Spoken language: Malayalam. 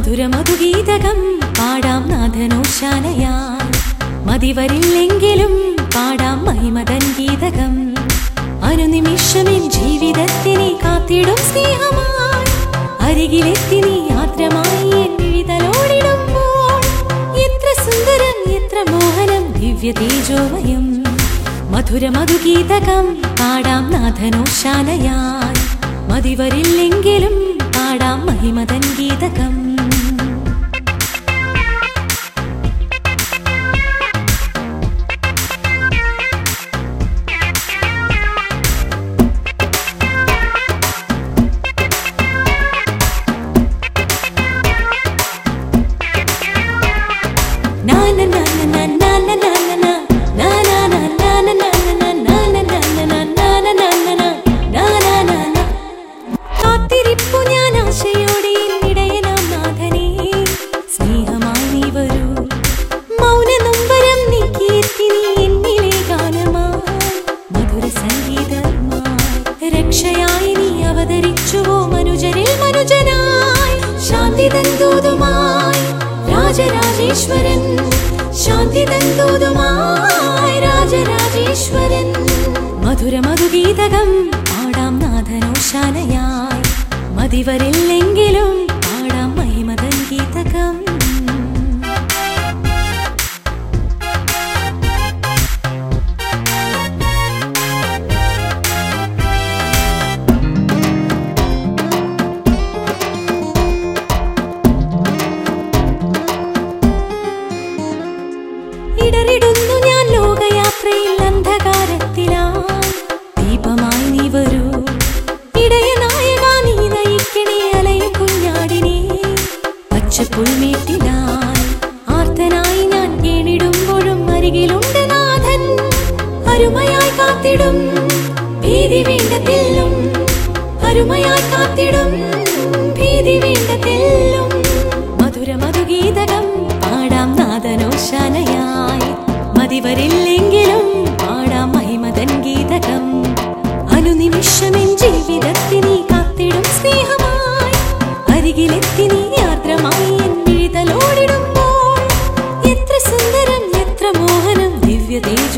മധുരമധുഗീതകം പാടാം നാഥനോശാനയാൽ മതിവരില്ലെങ്കിലും പാടാം മഹിമതൻ ഗീതകം അനുനിമിഷമെൻ ജീവിതത്തിനെ കാത്തിടും സ്നേഹമായി അരികിലെത്തി നീ യാത്രമായി എൻ വിഴിതലോടിടുമ്പോൾ എത്ര സുന്ദരം എത്ര മോഹനം ദിവ്യ തേജോമയം മധുരമധുഗീതകം പാടാം നാഥനോശാനയാൽ മതിവരില്ലെങ്കിലും പാടാം മഹിമതൻ ഗീതകം Na na na na na na na na na na. Na na na na na na na na. Na na na na na na na na na na. Na na na na. കാത്തിരിപ്പു ഞാൻ ആശയോടെ എന്നിടയനാം നാഥനേ സ്നേഹമായി നീ വരൂ മൗന നൊമ്പരം നീക്കിയെത്തി നീ എന്നിലെ ഗാനമായി മധുര സംഗീതമായി രക്ഷയായി നീ അവതരിച്ചുവോ മനുജരിൽ മനുജനായി ശാന്തി തന്തൂതുമായി രാജരാജേശ്വരൻ ശാന്തി തന്തൂതുമായി രാജരാജേശ്വരൻ മധുര മധുഗീതകം പാടാം നാഥനോശാനയായി മതിവരില്ലെങ്കിലും പാടാം മഹിമതൻ ഗീതകം ഇടറിടുന്നു ഞാൻ ലോകയാത്രയിൽ അന്ധകാരത്തിലായി ദീപമായി നീ വരൂ ഇടയനായക നീ നയിക്കണേ അലയും കുഞ്ഞാടിനെ പച്ചപ്പുൽമേട്ടിലായി ആർത്തനായി ഞാൻ കേണിടുമ്പോഴും അരികിലുണ്ട് നാഥൻ അരുമയായി കാത്തിടും ഭീതി വേണ്ടതില്ലും അരുമയായി കാത്തിടും ഭീതി വേണ്ടതില്ലും മധുര മധുഗീതകം പാടാം നാദനോശാനയായി മതിവരില്ലെങ്കിലും പാടാം മഹിമതൻ ഗീതകം അനുനിമിഷമെൻ ജീവിതത്തിനി കാത്തിടും സ്നേഹമായി അരികിലെത്തി നീ യാത്രമായി എൻ വിഴിതലോടിടുമ്പോൾ എത്ര സുന്ദരം എത്ര മോഹനം ദിവ്യ